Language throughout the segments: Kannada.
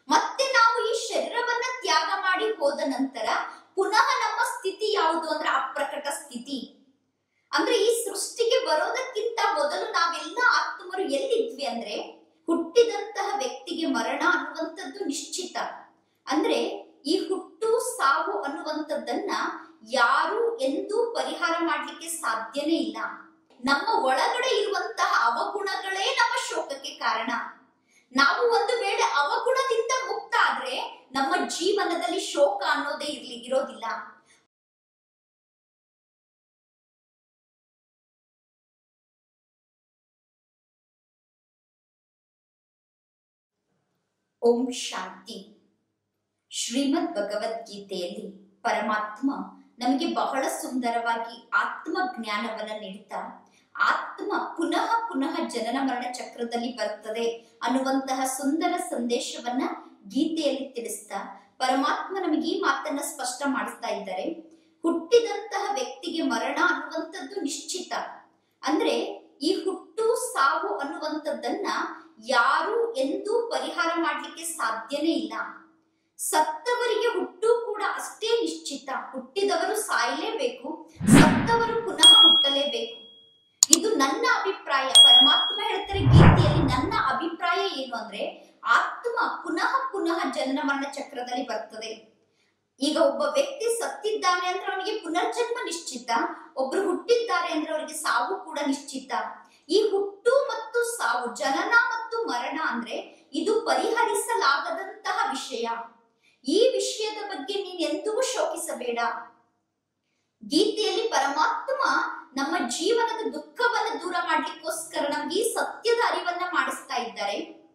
ಮತ್ತೆ ನಾವು ಈ ಶರೀರವನ್ನ ತ್ಯಾಗ ಮಾಡಿ ಹೋದ ನಂತರ ಪುನಃ ನಮ್ಮ ಸ್ಥಿತಿ ಯಾವುದು ಅಂದ್ರೆ ಅಪ್ರಕಟ ಸ್ಥಿತಿ ಅಂದ್ರೆ ಈ ಸೃಷ್ಟಿಗೆ ಬರೋದಕ್ಕಿಂತ ಮೊದಲು ನಾವೆಲ್ಲ ಆತ್ಮರು ಎಲ್ಲಿದ್ವಿ ಅಂದ್ರೆ ಹುಟ್ಟಿದಂತಹ ವ್ಯಕ್ತಿಗೆ ಮರಣ ಅನ್ನುವಂಥದ್ದು ನಿಶ್ಚಿತ ಅಂದ್ರೆ ಈ ಹುಟ್ಟು ಸಾವು ಅನ್ನುವಂಥದ್ದನ್ನ ಯಾರು ಎಂದೂ ಪರಿಹಾರ ಮಾಡ್ಲಿಕ್ಕೆ ಸಾಧ್ಯನೇ ಇಲ್ಲ ನಮ್ಮ ಒಳಗಡೆ ಇರುವಂತಹ ಅವಗುಣಗಳೇ ನಮ್ಮ ಶೋಕಕ್ಕೆ ಕಾರಣ ನಾವು ಒಂದು ವೇಳೆ ಅವಗುಣದಿಂದ ಮುಕ್ತ ಆದ್ರೆ ನಮ್ಮ ಜೀವನದಲ್ಲಿ ಶೋಕ ಅನ್ನೋದೇ ಇರ್ಲಿ ಇರೋದಿಲ್ಲ ಓಂ ಶಾಂತಿ ಶ್ರೀಮದ್ ಭಗವದ್ಗೀತೆಯಲ್ಲಿ ಪರಮಾತ್ಮ ನಮಗೆ ಬಹಳ ಸುಂದರವಾಗಿ ಆತ್ಮ ಜ್ಞಾನವನ್ನ ನೀಡುತ್ತಾ ಆತ್ಮ ಪುನಃ ಪುನಃ ಜನನ ಮರಣ ಚಕ್ರದಲ್ಲಿ ಬರ್ತದೆ ಅನ್ನುವಂತಹ ಸುಂದರ ಸಂದೇಶವನ್ನ ಗೀತೆಯಲ್ಲಿ ತಿಳಿಸ್ತಾ ಪರಮಾತ್ಮ ನಮಗೆ ಈ ಮಾತನ್ನ ಸ್ಪಷ್ಟ ಮಾಡಿಸ್ತಾ ಇದ್ದಾರೆ ಹುಟ್ಟಿದಂತಹ ವ್ಯಕ್ತಿಗೆ ಮರಣ ಅನ್ನುವಂಥದ್ದು ನಿಶ್ಚಿತ ಅಂದ್ರೆ ಈ ಹುಟ್ಟು ಸಾವು ಅನ್ನುವಂಥದ್ದನ್ನ ಯಾರು ಎಂದೂ ಪರಿಹಾರ ಮಾಡ್ಲಿಕ್ಕೆ ಸಾಧ್ಯನೇ ಇಲ್ಲ ಸತ್ತವರಿಗೆ ಹುಟ್ಟು ಕೂಡ ಅಷ್ಟೇ ನಿಶ್ಚಿತ ಹುಟ್ಟಿದವರು ಸಾಯಲೇಬೇಕು ಸತ್ತವರು ಪುನಃ ಹುಟ್ಟಲೇಬೇಕು ಇದು ನನ್ನ ಅಭಿಪ್ರಾಯ ಪರಮಾತ್ಮ ಹೇಳ್ತಾರೆ ಗೀತೆಯಲ್ಲಿ ನನ್ನ ಅಭಿಪ್ರಾಯ ಏನು ಅಂದ್ರೆ ಆತ್ಮ ಪುನಃ ಪುನಃ ಜನನ ಮರಣ ಚಕ್ರದಲ್ಲಿ ಬರ್ತದೆ ಈಗ ಒಬ್ಬ ವ್ಯಕ್ತಿ ಸತ್ತಿದ್ದಾನೆ ಅಂದ್ರೆ ಅವನಿಗೆ ಪುನರ್ಜನ್ಮ ನಿಶ್ಚಿತ ಒಬ್ರು ಹುಟ್ಟಿದ್ದಾರೆ ಅಂದ್ರೆ ಅವರಿಗೆ ಸಾವು ಕೂಡ ನಿಶ್ಚಿತ ಈ ಹುಟ್ಟು ಮತ್ತು ಸಾವು ಜನನ ಮತ್ತು ಮರಣ ಅಂದ್ರೆ ಇದು ಪರಿಹರಿಸಲಾಗದಂತಹ ವಿಷಯ ಈ ವಿಷಯದ ಬಗ್ಗೆ ನೀನ್ ಎಂದಿಗೂ ಶೋಕಿಸಬೇಡ ಗೀತೆಯಲ್ಲಿ ಪರಮಾತ್ಮ ನಮ್ಮ ಜೀವನದ ದುಃಖವನ್ನು ದೂರ ಮಾಡ್ಲಿಕ್ಕೋಸ್ಕರ ನಮ್ಗೆ ಈ ಸತ್ಯದ ಅರಿವನ್ನ ಮಾಡಿಸ್ತಾ ಇದ್ದಾರೆ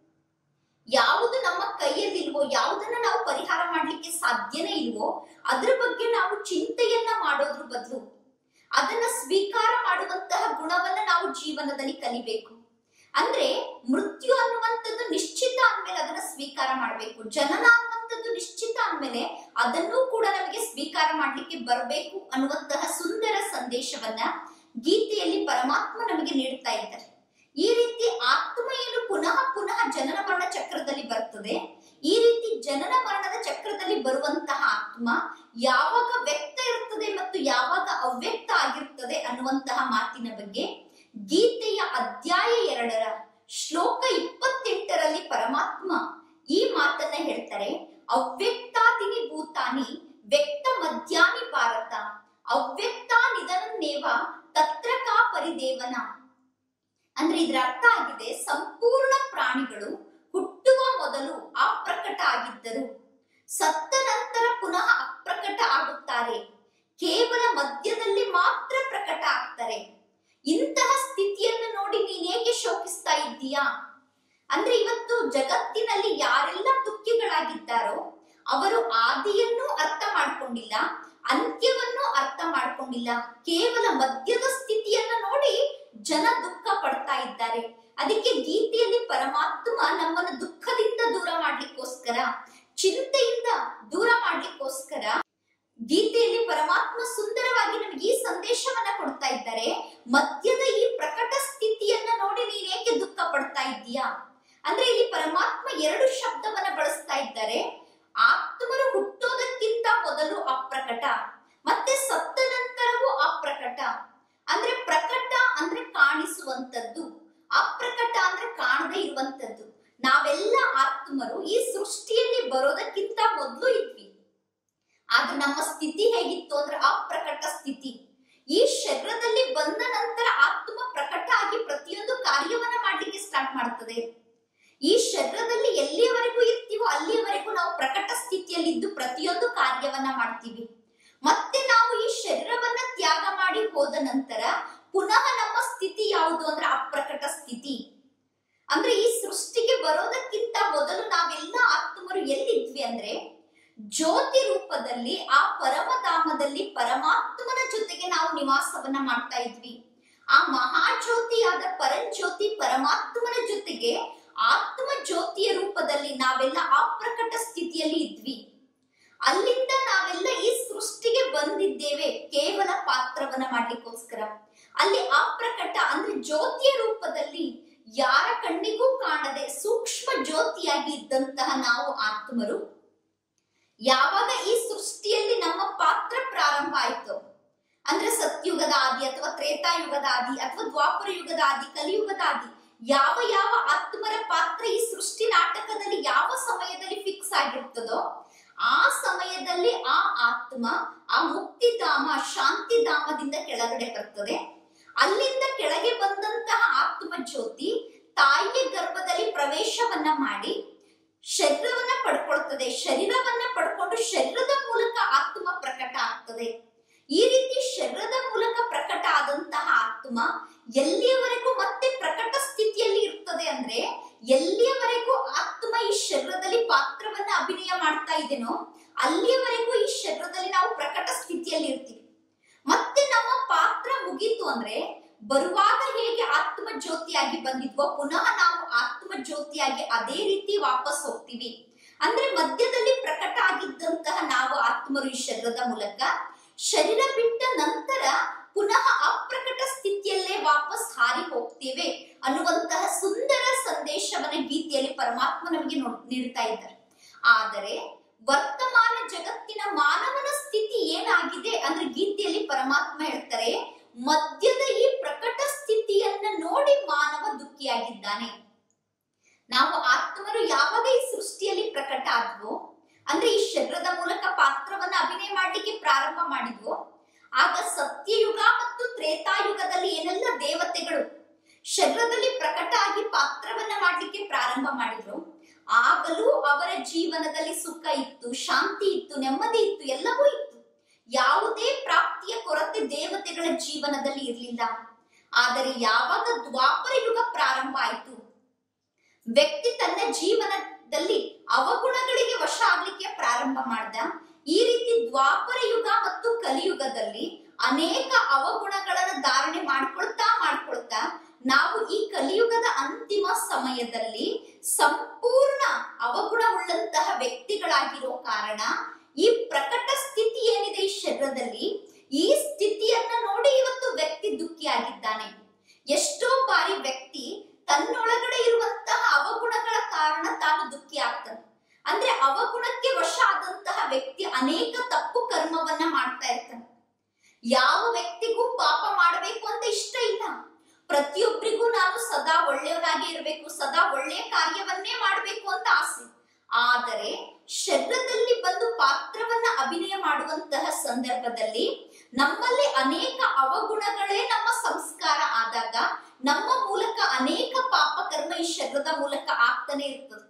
ಯಾವುದು ನಮ್ಮ ಕೈಯಲ್ಲಿಲ್ವೋ ಯಾವುದನ್ನ ನಾವು ಪರಿಹಾರ ಮಾಡ್ಲಿಕ್ಕೆ ಸಾಧ್ಯನೇ ಇಲ್ವೋ ಅದ್ರ ಬಗ್ಗೆ ನಾವು ಚಿಂತೆಯನ್ನ ಮಾಡೋದ್ರ ಬದಲು ಅದನ್ನ ಸ್ವೀಕಾರ ಮಾಡುವಂತಹ ಗುಣವನ್ನ ನಾವು ಜೀವನದಲ್ಲಿ ಕಲಿಬೇಕು ಅಂದ್ರೆ ಮೃತ್ಯು ಅನ್ನುವಂಥದ್ದು ನಿಶ್ಚಿತ ಅಂದ್ಮೇಲೆ ಅದನ್ನ ಸ್ವೀಕಾರ ಮಾಡ್ಬೇಕು ಜನನ ಅನ್ನುವಂಥದ್ದು ನಿಶ್ಚಿತ ಅಂದ್ಮೇಲೆ ಅದನ್ನೂ ಕೂಡ ನಮಗೆ ಸ್ವೀಕಾರ ಮಾಡ್ಲಿಕ್ಕೆ ಬರಬೇಕು ಅನ್ನುವಂತಹ ಸುಂದರ ಸಂದೇಶವನ್ನ ಗೀತೆಯಲ್ಲಿ ಪರಮಾತ್ಮ ನಮಗೆ ನೀಡ್ತಾ ಇದ್ದಾರೆ ಈ ರೀತಿ ಆತ್ಮ ಏನು ಪುನಃ ಪುನಃ ಜನನ ಮರಣ ಚಕ್ರದಲ್ಲಿ ಬರ್ತದೆ ಈ ರೀತಿ ಜನನ ಮರಣದ ಚಕ್ರದಲ್ಲಿ ಬರುವಂತಹ ಆತ್ಮ ಯಾವಾಗ ವ್ಯಕ್ತ ಇರ್ತದೆ ಮತ್ತು ಯಾವಾಗ ಅವ್ಯಕ್ತ ಆಗಿರ್ತದೆ ಅನ್ನುವಂತಹ ಮಾತಿನ ಬಗ್ಗೆ ಗೀತೆಯ ಅಧ್ಯಾಯ ಎರಡರ ಶ್ಲೋಕ ಇಪ್ಪತ್ತೆಂಟರಲ್ಲಿ ಪರಮಾತ್ಮ ಈ ಮಾತನ್ನ ಹೇಳ್ತಾರೆ ಅವ್ಯಕ್ತಾದಿನಿ ಭೂತಾನಿ ವ್ಯಕ್ತ ಮಧ್ಯಾನಿ ಭಾರತ ಅವ್ಯಕ್ತ ನಿಧನನ್ನೇವ ತತ್ರ ಕಾ ಪರಿದೇವನ ಅಂದ್ರೆ ಇದ್ರ ಅರ್ಥ ಆಗಿದೆ ಸಂಪೂರ್ಣ ಪ್ರಾಣಿಗಳು ಹುಟ್ಟುವ ಮೊದಲು ಅಪ್ರಕಟ ಆಗಿದ್ದರು ಸತ್ತ ನಂತರ ಪುನಃ ಅಪ್ರಕಟ ಆಗುತ್ತಾರೆ ಕೇವಲ ಮಧ್ಯದಲ್ಲಿ ಮಾತ್ರ ಪ್ರಕಟ ಆಗ್ತಾರೆ ಇಂತಹ ಸ್ಥಿತಿಯನ್ನು ನೋಡಿ ನೀನೇಕೆ ಶೋಕಿಸ್ತಾ ಇದ್ದೀಯಾ ಅಂದ್ರೆ ಇವತ್ತು ಜಗತ್ತಿನಲ್ಲಿ ಯಾರೆಲ್ಲ ದುಃಖಿಗಳಾಗಿದ್ದಾರೋ ಅವರು ಆದಿಯನ್ನು ಅರ್ಥ ಮಾಡ್ಕೊಂಡಿಲ್ಲ ಅಂತ್ಯವನ್ನು ಅರ್ಥ ಮಾಡ್ಕೊಂಡಿಲ್ಲ ಕೇವಲ ಮಧ್ಯದ ಸ್ಥಿತಿಯನ್ನ ನೋಡಿ ಜನ ದುಃಖ ಪಡ್ತಾ ಇದ್ದಾರೆ ಅದಕ್ಕೆ ಗೀತೆಯಲ್ಲಿ ಪರಮಾತ್ಮ ನಮ್ಮನ್ನು ದುಃಖದಿಂದ ದೂರ ಮಾಡ್ಲಿಕ್ಕೋಸ್ಕರ ಚಿಂತೆಯಿಂದ ದೂರ ಮಾಡ್ಲಿಕ್ಕೋಸ್ಕರ ಗೀತೆಯಲ್ಲಿ ಪರಮಾತ್ಮ ಸುಂದರವಾಗಿ ನಮಗೆ ಈ ಸಂದೇಶವನ್ನ ಕೊಡ್ತಾ ಇದ್ದಾರೆ ಮಧ್ಯದ ಈ ಪ್ರಕಟ ಸ್ಥಿತಿಯನ್ನ ನೋಡಿ ನೀನ್ ಏಕೆ ದುಃಖ ಪಡ್ತಾ ಇದ್ದೀಯಾ ಅಂದ್ರೆ ಇಲ್ಲಿ ಪರಮಾತ್ಮ ಎರಡು ಶಬ್ದವನ್ನ ಬಳಸ್ತಾ ಇದ್ದಾರೆ ಆತ್ಮರು ಹುಟ್ಟೋದಕ್ಕಿಂತ ಮೊದಲು ಅಪ್ರಕಟ ಮತ್ತೆ ಸತ್ತ ನಂತರವೂ ಅಪ್ರಕಟ ಅಂದ್ರೆ ಪ್ರಕಟ ಅಂದ್ರೆ ಕಾಣಿಸುವಂತದ್ದು ಅಪ್ರಕಟ ಅಂದ್ರೆ ಕಾಣದೇ ಇರುವಂತದ್ದು ನಾವೆಲ್ಲ ಆತ್ಮರು ಈ ಸೃಷ್ಟಿಯಲ್ಲಿ ಬರೋದಕ್ಕಿಂತ ಮೊದಲು ಇದ್ವಿ ಆದ್ರೆ ನಮ್ಮ ಸ್ಥಿತಿ ಹೇಗಿತ್ತು ಅಂದ್ರೆ ಅಪ್ರಕಟ ಸ್ಥಿತಿ ಈ ಶರೀರದಲ್ಲಿ ಬಂದ ನಂತರ ಆತ್ಮ ಪ್ರಕಟ ಆಗಿ ಪ್ರತಿಯೊಂದು ಕಾರ್ಯವನ್ನ ಮಾಡ್ಲಿಕ್ಕೆ ಸ್ಟಾರ್ಟ್ ಮಾಡ್ತದೆ ಈ ಶರೀರದಲ್ಲಿ ಎಲ್ಲಿಯವರೆಗೂ ಇರ್ತೀವೋ ಅಲ್ಲಿಯವರೆಗೂ ನಾವು ಪ್ರಕಟ ಸ್ಥಿತಿಯಲ್ಲಿದ್ದು ಪ್ರತಿಯೊಂದು ಕಾರ್ಯವನ್ನ ಮಾಡ್ತೀವಿ ಮತ್ತೆ ನಾವು ಈ ಶರೀರವನ್ನ ತ್ಯಾಗ ಮಾಡಿ ಹೋದ ನಂತರ ಪುನಃ ನಮ್ಮ ಸ್ಥಿತಿ ಯಾವುದು ಅಂದ್ರೆ ಅಪ್ರಕಟ ಸ್ಥಿತಿ ಅಂದ್ರೆ ಈ ಸೃಷ್ಟಿಗೆ ಬರೋದಕ್ಕಿಂತ ಮೊದಲು ನಾವೆಲ್ಲ ಆತ್ಮರು ಎಲ್ಲಿದ್ವಿ ಅಂದ್ರೆ ಜ್ಯೋತಿ ರೂಪದಲ್ಲಿ ಆ ಪರಮಧಾಮದಲ್ಲಿ ಪರಮಾತ್ಮನ ಜೊತೆಗೆ ನಾವು ನಿವಾಸವನ್ನ ಮಾಡ್ತಾ ಇದ್ವಿ ಆ ಮಹಾಜ್ಯೋತಿಯಾದ ಪರಂಜ್ಯೋತಿ ಪರಮಾತ್ಮನ ಜೊತೆಗೆ ಆತ್ಮ ಜ್ಯೋತಿಯ ರೂಪದಲ್ಲಿ ನಾವೆಲ್ಲ ಅಪ್ರಕಟ ಸ್ಥಿತಿಯಲ್ಲಿ ಇದ್ವಿ ಅಲ್ಲಿಂದ ನಾವೆಲ್ಲ ಈ ಸೃಷ್ಟಿಗೆ ಬಂದಿದ್ದೇವೆ ಕೇವಲ ಪಾತ್ರವನ್ನ ಮಾಡ್ಲಿಕ್ಕೋಸ್ಕರ ಅಲ್ಲಿ ಅಪ್ರಕಟ ಅಂದ್ರೆ ಜ್ಯೋತಿಯ ರೂಪದಲ್ಲಿ ಯಾರ ಕಣ್ಣಿಗೂ ಕಾಣದೆ ಸೂಕ್ಷ್ಮ ಜ್ಯೋತಿಯಾಗಿ ಇದ್ದಂತಹ ನಾವು ಆತ್ಮರು ಯಾವಾಗ ಈ ಸೃಷ್ಟಿಯಲ್ಲಿ ನಮ್ಮ ಪಾತ್ರ ಪ್ರಾರಂಭ ಆಯ್ತು ಅಂದ್ರೆ ಸತ್ಯುಗದ ಆದಿ ಅಥವಾ ತ್ರೇತಾಯುಗದ ಆದಿ ಅಥವಾ ದ್ವಾಪರ ಯುಗದ ಆದಿ ಕಲಿಯುಗದ ಆದಿ ಯಾವ ಯಾವ ಆತ್ಮರ ಪಾತ್ರ ಈ ಸೃಷ್ಟಿ ನಾಟಕದಲ್ಲಿ ಯಾವ ಸಮಯದಲ್ಲಿ ಫಿಕ್ಸ್ ಆಗಿರ್ತದೋ ಆ ಸಮಯದಲ್ಲಿ ಆ ಆತ್ಮ ಆ ಮುಕ್ತಿಧಾಮ ಶಾಂತಿಧಾಮದಿಂದ ಕೆಳಗಡೆ ಬರ್ತದೆ ಅಲ್ಲಿಂದ ಕೆಳಗೆ ಬಂದಂತಹ ಆತ್ಮ ಜ್ಯೋತಿ ತಾಯಿಯ ಗರ್ಭದಲ್ಲಿ ಪ್ರವೇಶವನ್ನ ಮಾಡಿ ಶರೀರವನ್ನ ಪಡ್ಕೊಳ್ತದೆ ಶರೀರವನ್ನ ಪಡ್ಕೊಂಡು ಶರೀರದ ಮೂಲಕ ಆತ್ಮ ಪ್ರಕಟ ಆಗ್ತದೆ ಈ ರೀತಿ ಶರೀರದ ಮೂಲಕ ಪ್ರಕಟ ಆದಂತಹ ಆತ್ಮ ಎಲ್ಲಿಯವರೆಗೂ ಮತ್ತೆ ಪ್ರಕಟ ಸ್ಥಿತಿಯಲ್ಲಿ ಇರ್ತದೆ ಅಂದ್ರೆ ಎಲ್ಲಿಯವರೆಗೂ ಆತ್ಮ ಈ ಶರೀರದಲ್ಲಿ ಪಾತ್ರವನ್ನ ಅಭಿನಯ ಮಾಡ್ತಾ ಇದೆನೋ ಅಲ್ಲಿಯವರೆಗೂ ಈ ಶರೀರದಲ್ಲಿ ನಾವು ಪ್ರಕಟ ಸ್ಥಿತಿಯಲ್ಲಿ ಇರ್ತೀವಿ ಮತ್ತೆ ನಮ್ಮ ಪಾತ್ರ ಮುಗೀತು ಅಂದ್ರೆ ಬರುವಾಗ ಹೇಗೆ ಆತ್ಮ ಜ್ಯೋತಿಯಾಗಿ ಬಂದಿದ್ವೋ ಪುನಃ ನಾವು ಆತ್ಮ ಜ್ಯೋತಿಯಾಗಿ ಅದೇ ರೀತಿ ವಾಪಸ್ ಹೋಗ್ತೀವಿ ಅಂದ್ರೆ ಮಧ್ಯದಲ್ಲಿ ಪ್ರಕಟ ಆಗಿದ್ದಂತಹ ನಾವು ಆತ್ಮರು ಈ ಶರೀರದ ಮೂಲಕ ಶರೀರ ಬಿಟ್ಟ ನಂತರ ಪುನಃ ಅಪ್ರಕಟ ಸ್ಥಿತಿಯಲ್ಲೇ ವಾಪಸ್ ಹಾರಿ ಹೋಗ್ತೇವೆ ಅನ್ನುವಂತಹ ಸುಂದರ ಸಂದೇಶವನ್ನ ಗೀತೆಯಲ್ಲಿ ಪರಮಾತ್ಮ ನಮಗೆ ನೋ- ನೀಡ್ತಾ ಇದ್ದಾರೆ ಆದರೆ ವರ್ತಮಾನ ಜಗತ್ತಿನ ಮಾನವನ ಸ್ಥಿತಿ ಏನಾಗಿದೆ ಅಂದ್ರೆ ಗೀತೆಯಲ್ಲಿ ಪರಮಾತ್ಮ ಹೇಳ್ತಾರೆ ಮದ್ಯದ ಈ ಪ್ರಕಟ ಸ್ಥಿತಿಯನ್ನ ನೋಡಿ ಮಾನವ ದುಃಖಿಯಾಗಿದ್ದಾನೆ ನಾವು ಆತ್ಮರು ಯಾವಾಗ ಈ ಸೃಷ್ಟಿಯಲ್ಲಿ ಪ್ರಕಟ ಆದ್ವೋ ಅಂದ್ರೆ ಈ ಶರೀರದ ಮೂಲಕ ಪಾತ್ರವನ್ನ ಅಭಿನಯ ಮಾಡ್ಲಿಕ್ಕೆ ಪ್ರಾರಂಭ ಮಾಡಿದ್ವೋ ಆಗ ಸತ್ಯಯುಗ ಮತ್ತು ತ್ರೇತಾಯುಗದಲ್ಲಿ ಏನೆಲ್ಲ ದೇವತೆಗಳು ಶರೀರದಲ್ಲಿ ಪ್ರಕಟ ಆಗಿ ಪಾತ್ರವನ್ನ ಮಾಡ್ಲಿಕ್ಕೆ ಪ್ರಾರಂಭ ಮಾಡಿದ್ರು ಆಗಲೂ ಅವರ ಜೀವನದಲ್ಲಿ ಸುಖ ಇತ್ತು ಶಾಂತಿ ಇತ್ತು ನೆಮ್ಮದಿ ಇತ್ತು ಎಲ್ಲವೂ ಇತ್ತು ಯಾವುದೇ ಪ್ರಾಪ್ತಿಯ ಕೊರತೆ ದೇವತೆಗಳ ಜೀವನದಲ್ಲಿ ಇರಲಿಲ್ಲ ಆದರೆ ಯಾವಾಗ ದ್ವಾಪರ ಯುಗ ಪ್ರಾರಂಭ ಆಯಿತು ವ್ಯಕ್ತಿ ತನ್ನ ಜೀವನದಲ್ಲಿ ಅವಗುಣಗಳಿಗೆ ವಶ ಆಗ್ಲಿಕ್ಕೆ ಪ್ರಾರಂಭ ಮಾಡ್ದ ಈ ರೀತಿ ದ್ವಾಪರ ಯುಗ ಮತ್ತು ಕಲಿಯುಗದಲ್ಲಿ ಅನೇಕ ಅವಗುಣಗಳನ್ನ ಧಾರಣೆ ಮಾಡ್ಕೊಳ್ತಾ ಮಾಡ್ಕೊಳ್ತಾ ನಾವು ಈ ಕಲಿಯುಗದ ಅಂತಿಮ ಸಮಯದಲ್ಲಿ ಸಂಪೂರ್ಣ ಅವಗುಣವುಳ್ಳಂತಹ ವ್ಯಕ್ತಿಗಳಾಗಿರೋ ಕಾರಣ ಈ ಪ್ರಕಟ ಸ್ಥಿತಿ ಏನಿದೆ ಈ ಶರೀರದಲ್ಲಿ ಈ ಸ್ಥಿತಿಯನ್ನ ನೋಡಿ ಇವತ್ತು ವ್ಯಕ್ತಿ ದುಃಖಿಯಾಗಿದ್ದಾನೆ ಎಷ್ಟೋ ಬಾರಿ ವ್ಯಕ್ತಿ ತನ್ನೊಳಗಡೆ ಇರುವಂತಹ ಅವಗುಣಗಳ ಕಾರಣ ತಾನು ದುಃಖಿ ಆಗ್ತಾನೆ ಅಂದ್ರೆ ಅವಗುಣಕ್ಕೆ ವಶ ಆದಂತಹ ವ್ಯಕ್ತಿ ಅನೇಕ ತಪ್ಪು ಕರ್ಮವನ್ನ ಮಾಡ್ತಾ ಇರ್ತಾನೆ ಯಾವ ವ್ಯಕ್ತಿಗೂ ಪಾಪ ಮಾಡಬೇಕು ಅಂತ ಇಷ್ಟ ಇಲ್ಲ ಪ್ರತಿಯೊಬ್ಬರಿಗೂ ನಾನು ಸದಾ ಒಳ್ಳೆಯವನಾಗಿ ಇರಬೇಕು ಸದಾ ಒಳ್ಳೆಯ ಕಾರ್ಯವನ್ನೇ ಮಾಡಬೇಕು ಅಂತ ಆಸೆ ಆದರೆ ಶರೀರದಲ್ಲಿ ಬಂದು ಪಾತ್ರವನ್ನ ಅಭಿನಯ ಮಾಡುವಂತಹ ಸಂದರ್ಭದಲ್ಲಿ ನಮ್ಮಲ್ಲಿ ಅನೇಕ ಅವಗುಣಗಳೇ ನಮ್ಮ ಸಂಸ್ಕಾರ ಆದಾಗ ನಮ್ಮ ಮೂಲಕ ಅನೇಕ ಪಾಪ ಕರ್ಮ ಈ ಶರೀರದ ಮೂಲಕ ಆಗ್ತಾನೆ ಇರ್ತದೆ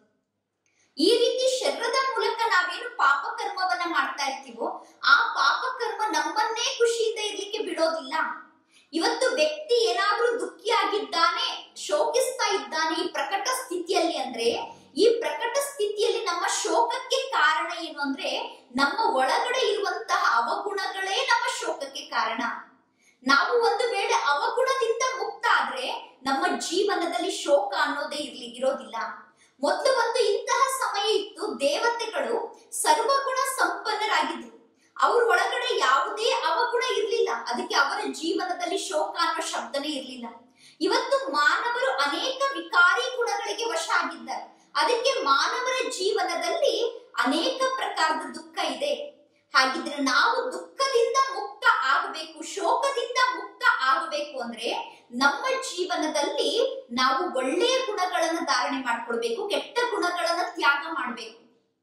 ಈ ರೀತಿ ಶರೀರದ ಮೂಲಕ ನಾವೇನು ಪಾಪ ಕರ್ಮವನ್ನ ಮಾಡ್ತಾ ಇರ್ತೀವೋ ಆ ಪಾಪ ಕರ್ಮ ನಮ್ಮನ್ನೇ ಖುಷಿಯಿಂದ ಇರ್ಲಿಕ್ಕೆ ಬಿಡೋದಿಲ್ಲ ಇವತ್ತು ವ್ಯಕ್ತಿ ಏನಾದ್ರೂ ದುಃಖಿಯಾಗಿದ್ದಾನೆ ಶೋಕಿಸ್ತಾ ಇದ್ದಾನೆ ಈ ಪ್ರಕಟ ಸ್ಥಿತಿಯಲ್ಲಿ ಅಂದ್ರೆ ಈ ಪ್ರಕಟ ಸ್ಥಿತಿಯಲ್ಲಿ ನಮ್ಮ ಶೋಕಕ್ಕೆ ಕಾರಣ ಏನು ಅಂದ್ರೆ ನಮ್ಮ ಒಳಗಡೆ ಇರುವಂತಹ ಅವಗುಣಗಳೇ ನಮ್ಮ ಶೋಕಕ್ಕೆ ಕಾರಣ ನಾವು ಒಂದು ವೇಳೆ ಅವಗುಣದಿಂದ ಮುಕ್ತ ಆದ್ರೆ ನಮ್ಮ ಜೀವನದಲ್ಲಿ ಶೋಕ ಅನ್ನೋದೇ ಇರ್ಲಿ ಇರೋದಿಲ್ಲ ಮೊದಲು ಒಂದು ಇಂತಹ ಸಮಯ ಇತ್ತು ದೇವತೆಗಳು ಸರ್ವಗುಣ ಸಂಪನ್ನರಾಗಿದ್ರು ಅವ್ರ ಒಳಗಡೆ ಯಾವುದೇ ಅವಗುಣ ಇರ್ಲಿಲ್ಲ ಅದಕ್ಕೆ ಅವರ ಜೀವನದಲ್ಲಿ ಶೋಕ ಅನ್ನೋ ಶಬ್ದನೇ ಇರ್ಲಿಲ್ಲ ಇವತ್ತು ಮಾನವರು ಅನೇಕ ವಿಕಾರಿ ಗುಣಗಳಿಗೆ ವಶ ಆಗಿದ್ದಾರೆ ಅದಕ್ಕೆ ಮಾನವರ ಜೀವನದಲ್ಲಿ ಅನೇಕ ಪ್ರಕಾರದ ದುಃಖ ಇದೆ ಹಾಗಿದ್ರೆ ನಾವು ದುಃಖದಿಂದ ಮುಕ್ತ ಆಗಬೇಕು ಶೋಕದಿಂದ ಮುಕ್ತ ಆಗಬೇಕು ಅಂದ್ರೆ ನಮ್ಮ ಜೀವನದಲ್ಲಿ ನಾವು ಒಳ್ಳೆಯ ಗುಣಗಳನ್ನ ಧಾರಣೆ ಮಾಡ್ಕೊಳ್ಬೇಕು ಕೆಟ್ಟ ಗುಣಗಳನ್ನ ತ್ಯಾಗ ಮಾಡಬೇಕು